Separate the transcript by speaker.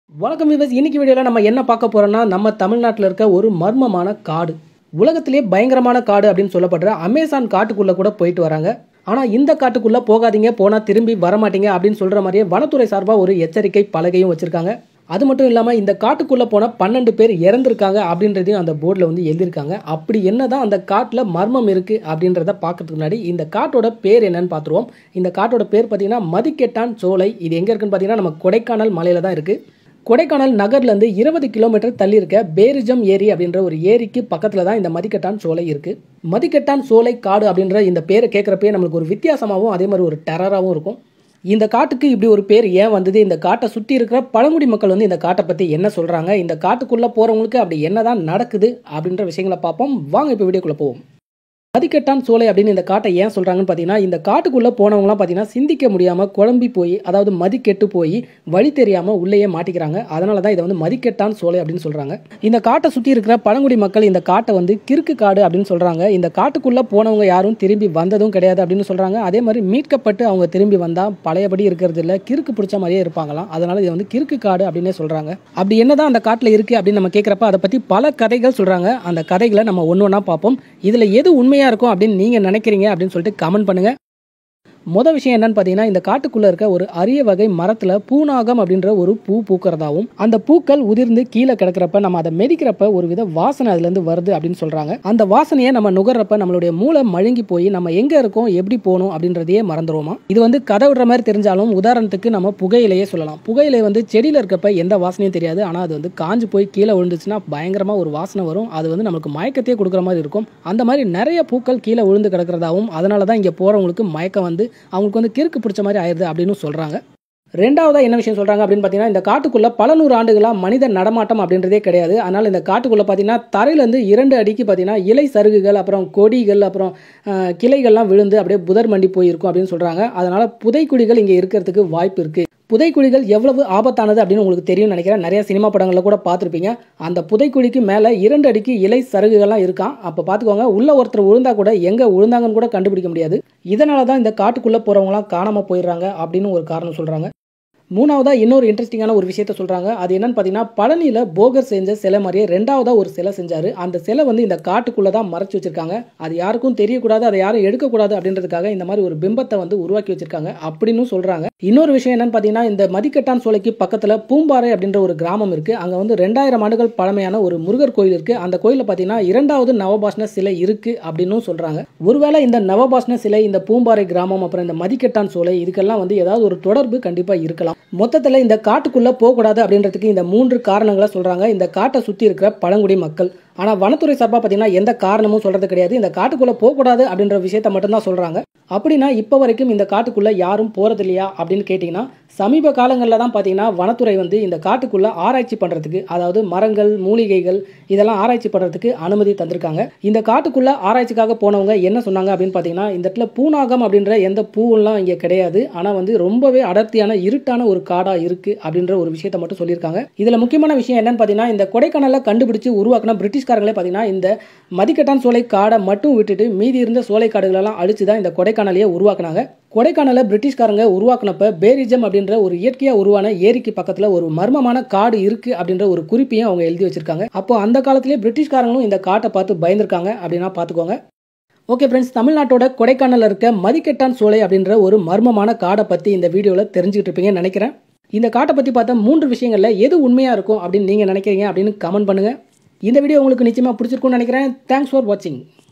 Speaker 1: வணக்கம் விவஸ் இன்னைக்கு வீடியோவில் நம்ம என்ன பார்க்க போறோம்னா நம்ம தமிழ்நாட்டில் இருக்க ஒரு மர்மமான காடு உலகத்திலே பயங்கரமான காடு அப்படின்னு சொல்லப்படுற அமேசான் காட்டுக்குள்ளே கூட போயிட்டு வராங்க ஆனால் இந்த காட்டுக்குள்ளே போகாதீங்க போனால் திரும்பி வரமாட்டீங்க அப்படின்னு சொல்கிற மாதிரியே வனத்துறை சார்பாக ஒரு எச்சரிக்கை பலகையும் வச்சுருக்காங்க அது மட்டும் இல்லாமல் இந்த காட்டுக்குள்ளே போன பன்னெண்டு பேர் இறந்துருக்காங்க அப்படின்றதையும் அந்த போர்டில் வந்து எழுதியிருக்காங்க அப்படி என்னதான் அந்த காட்டில் மர்மம் இருக்குது அப்படின்றத பார்க்கறதுக்கு முன்னாடி இந்த காட்டோட பேர் என்னன்னு பார்த்துருவோம் இந்த காட்டோட பேர் பார்த்தீங்கன்னா மதிக்கெட்டான் சோலை இது எங்கே இருக்குன்னு பார்த்தீங்கன்னா நம்ம கொடைக்கானல் மலையில் தான் இருக்குது கொடைக்கானல் நகர்லேருந்து இருபது கிலோமீட்டர் தள்ளி இருக்க பேரிஜம் ஏரி அப்படின்ற ஒரு ஏரிக்கு பக்கத்தில் தான் இந்த மதிக்கட்டான் சோலை இருக்குது மதிக்கட்டான் சோலை காடு அப்படின்ற இந்த பேரை கேட்குறப்பே நம்மளுக்கு ஒரு வித்தியாசமாகவும் அதே மாதிரி ஒரு டெரராகவும் இருக்கும் இந்த காட்டுக்கு இப்படி ஒரு பேர் ஏன் வந்தது இந்த காட்டை சுற்றி இருக்கிற பழங்குடி மக்கள் வந்து இந்த காட்டை பற்றி என்ன சொல்கிறாங்க இந்த காட்டுக்குள்ளே போகிறவங்களுக்கு அப்படி என்னதான் நடக்குது அப்படின்ற விஷயங்களை பார்ப்போம் வாங்க இப்போ வீடியோக்குள்ளே போவோம் மதிக்கட்டான் சோலை அப்படின்னு இந்த காட்டை ஏன் சொல்கிறாங்கன்னு பார்த்தீங்கன்னா இந்த காட்டுக்குள்ளே போனவங்களாம் பார்த்தீங்கன்னா சிந்திக்க முடியாமல் குழம்பி போய் அதாவது மதி கெட்டு போய் வழி தெரியாமல் உள்ளேயே மாட்டிக்கிறாங்க அதனால தான் இதை வந்து மதிக்கெட்டான் சோலை அப்படின்னு சொல்கிறாங்க இந்த காட்டை சுற்றி இருக்கிற பழங்குடி மக்கள் இந்த காட்டை வந்து கிறுக்கு காடு அப்படின்னு சொல்கிறாங்க இந்த காட்டுக்குள்ளே போனவங்க யாரும் திரும்பி வந்ததும் கிடையாது அப்படின்னு சொல்கிறாங்க அதே மாதிரி மீட்கப்பட்டு அவங்க திரும்பி வந்தால் பழையபடி இருக்கிறது இல்லை கிறுக்கு பிடிச்ச மாதிரியே இருப்பாங்களாம் அதனால இது வந்து கிறுக்கு காடு அப்படின்னே சொல்கிறாங்க அப்படி என்னதான் அந்த காட்டில் இருக்குது அப்படின்னு நம்ம கேட்குறப்ப அதை பற்றி பல கதைகள் சொல்கிறாங்க அந்த கதைகளை நம்ம ஒன்று ஒன்றா பார்ப்போம் இதில் எது உண்மையாக இருக்கும் அப்படின்னு நீங்கள் நினைக்கிறீங்க அப்படின்னு சொல்லிட்டு கமெண்ட் பண்ணுங்கள் மொதல் விஷயம் என்னன்னு பார்த்தீங்கன்னா இந்த காட்டுக்குள்ளே இருக்க ஒரு அரிய வகை மரத்தில் பூநாகம் அப்படின்ற ஒரு பூ பூக்கிறதாவும் அந்த பூக்கள் உதிர்ந்து கீழே கிடக்கிறப்ப நம்ம அதை மெதிக்கிறப்ப ஒரு வித வாசனை அதுலேருந்து வருது அப்படின்னு சொல்கிறாங்க அந்த வாசனையை நம்ம நுகர்றப்ப நம்மளுடைய மூளை மழுங்கி போய் நம்ம எங்கே இருக்கோம் எப்படி போகணும் அப்படின்றதையே மறந்துடுவோமா இது வந்து கதை விடுற மாதிரி தெரிஞ்சாலும் உதாரணத்துக்கு நம்ம புகையிலையே சொல்லலாம் புகையிலை வந்து செடியில் இருக்கப்ப எந்த வாசனையும் தெரியாது ஆனால் அது வந்து காஞ்சு போய் கீழே விழுந்துச்சுன்னா பயங்கரமாக ஒரு வாசனை வரும் அது வந்து நமக்கு மயக்கத்தையே கொடுக்குற மாதிரி இருக்கும் அந்த மாதிரி நிறைய பூக்கள் கீழே விழுந்து கிடக்கிறதாவும் அதனால தான் இங்கே போகிறவங்களுக்கு மயக்கம் வந்து அவங்களுக்கு வந்து கிறுக்கு பிடிச்ச மாதிரி ஆயிடுது அப்படின்னு சொல்கிறாங்க ரெண்டாவதா என்ன விஷயம் சொல்கிறாங்க அப்படின்னு பார்த்தீங்கன்னா இந்த காட்டுக்குள்ளே பல நூறு ஆண்டுகளாக மனித நடமாட்டம் அப்படின்றதே கிடையாது அதனால் இந்த காட்டுக்குள்ளே பார்த்தீங்கன்னா தரையிலேருந்து இரண்டு அடிக்கு பார்த்தீங்கன்னா இலை சருகுகள் அப்புறம் கொடிகள் அப்புறம் அஹ், கிளைகள்லாம் விழுந்து அப்படியே புதர் மண்டி போயிருக்கும் அப்படின்னு சொல்கிறாங்க அதனால் புதைக்குழிகள் இங்கே இருக்கிறதுக்கு வாய்ப்பு இருக்குது புதைக்குழிகள் எவ்வளவு ஆபத்தானது அப்படின்னு உங்களுக்கு தெரியும் நினைக்கிறேன் நிறைய சினிமா படங்களில் கூட பார்த்துருப்பீங்க அந்த புதைக்குழிக்கு மேலே இரண்டு அடிக்கு இலை சருகுகள்லாம் இருக்கான் அப்போ பார்த்துக்கோங்க உள்ள ஒருத்தர் விழுந்தா கூட எங்கே விழுந்தாங்கன்னு கூட கண்டுபிடிக்க முடியாது இதனால தான் இந்த காட்டுக்குள்ளே போகிறவங்களாம் காணாமல் போயிடுறாங்க அப்படின்னு ஒரு காரணம் சொல்கிறாங்க மூணாவதாக இன்னொரு இன்ட்ரெஸ்டிங்கான ஒரு விஷயத்த சொல்கிறாங்க அது என்னன்னு பார்த்தீங்கன்னா பழனியில் போகர் செஞ்ச சிலை மாதிரியே ரெண்டாவதாக ஒரு சிலை செஞ்சார் அந்த சிலை வந்து இந்த காட்டுக்குள்ளே தான் மறைச்சு வச்சிருக்காங்க அது யாருக்கும் தெரியக்கூடாது அதை யாரும் எடுக்கக்கூடாது அப்படின்றதுக்காக இந்த மாதிரி ஒரு பிம்பத்தை வந்து உருவாக்கி வச்சிருக்காங்க அப்படின்னு சொல்கிறாங்க இன்னொரு விஷயம் என்னன்னு பார்த்தீங்கன்னா இந்த மதிக்கட்டான் சோலைக்கு பக்கத்தில் பூம்பாறை அப்படின்ற ஒரு கிராமம் இருக்குது அங்கே வந்து ரெண்டாயிரம் ஆண்டுகள் பழமையான ஒரு முருகர் கோயில் இருக்குது அந்த கோயிலில் பார்த்தீங்கன்னா இரண்டாவது நவபாஷ்ண சிலை இருக்குது அப்படின்னும் சொல்கிறாங்க ஒருவேளை இந்த நவபாஷ்ண சிலை இந்த பூம்பாறை கிராமம் அப்புறம் இந்த மதிக்கட்டான் சோலை இதுக்கெல்லாம் வந்து ஏதாவது ஒரு தொடர்பு கண்டிப்பாக இருக்கலாம் மொத்தத்தில் இந்த காட்டுக்குள்ளே போகக்கூடாது அப்படின்றதுக்கு இந்த மூன்று காரணங்களை சொல்கிறாங்க இந்த காட்டை சுற்றி இருக்கிற பழங்குடி மக்கள் ஆனால் வனத்துறை சார்பாக பார்த்தீங்கன்னா எந்த காரணமும் சொல்கிறது கிடையாது இந்த காட்டுக்குள்ளே போகக்கூடாது அப்படின்ற விஷயத்த மட்டும்தான் சொல்கிறாங்க அப்படின்னா இப்போ வரைக்கும் இந்த காட்டுக்குள்ளே யாரும் போகிறது இல்லையா அப்படின்னு கேட்டிங்கன்னா சமீப காலங்களில் தான் பார்த்தீங்கன்னா வனத்துறை வந்து இந்த காட்டுக்குள்ளே ஆராய்ச்சி பண்ணுறதுக்கு அதாவது மரங்கள் மூலிகைகள் இதெல்லாம் ஆராய்ச்சி பண்ணுறதுக்கு அனுமதி தந்திருக்காங்க இந்த காட்டுக்குள்ளே ஆராய்ச்சிக்காக போனவங்க என்ன சொன்னாங்க அப்படின்னு பார்த்தீங்கன்னா இந்த இடத்துல பூநாகம் அப்படின்ற எந்த பூவெல்லாம் இங்கே கிடையாது ஆனால் வந்து ரொம்பவே அடர்த்தியான இருட்டான ஒரு காடாக இருக்குது அப்படின்ற ஒரு விஷயத்தை மட்டும் சொல்லியிருக்காங்க இதில் முக்கியமான விஷயம் என்னன்னு பார்த்தீங்கன்னா இந்த கொடைக்கானலில் கண்டுபிடிச்சு உருவாக்கின பிரிட்டிஷ்காரங்களே பார்த்தீங்கன்னா இந்த மதிக்கட்டான் சோலை காடை மட்டும் விட்டுட்டு மீதி இருந்த சோலை காடுகளெல்லாம் அழிச்சு தான் இந்த கொடைக்கானலையே உருவாக்குனாங்க கொடைக்கானலை பிரிட்டிஷ்காரங்க உருவாக்குனப்ப பேரிஜம் அப்படின்ற ஒரு இயற்கையாக உருவான ஏரிக்கு பக்கத்தில் ஒரு மர்மமான காடு இருக்கு அப்படின்ற ஒரு குறிப்பையும் அவங்க எழுதி வச்சிருக்காங்க அப்போ அந்த காலத்திலே பிரிட்டிஷ்காரங்களும் இந்த காட்டை பார்த்து பயந்துருக்காங்க அப்படின்னா பார்த்துக்கோங்க ஓகே ஃப்ரெண்ட்ஸ் தமிழ்நாட்டோட கொடைக்கானலில் இருக்க மதிக்கெட்டான் சோலை அப்படின்ற ஒரு மர்மமான காடை பற்றி இந்த வீடியோவில் தெரிஞ்சுக்கிட்டு இருப்பீங்கன்னு நினைக்கிறேன் இந்த காட்டை பற்றி பார்த்த மூன்று விஷயங்களில் எது உண்மையாக இருக்கும் அப்படின்னு நீங்கள் நினைக்கிறீங்க அப்படின்னு கமெண்ட் பண்ணுங்கள் இந்த வீடியோ உங்களுக்கு நிச்சயமாக பிடிச்சிருக்கும்னு நினைக்கிறேன் தேங்க்ஸ் ஃபார் வாட்சிங்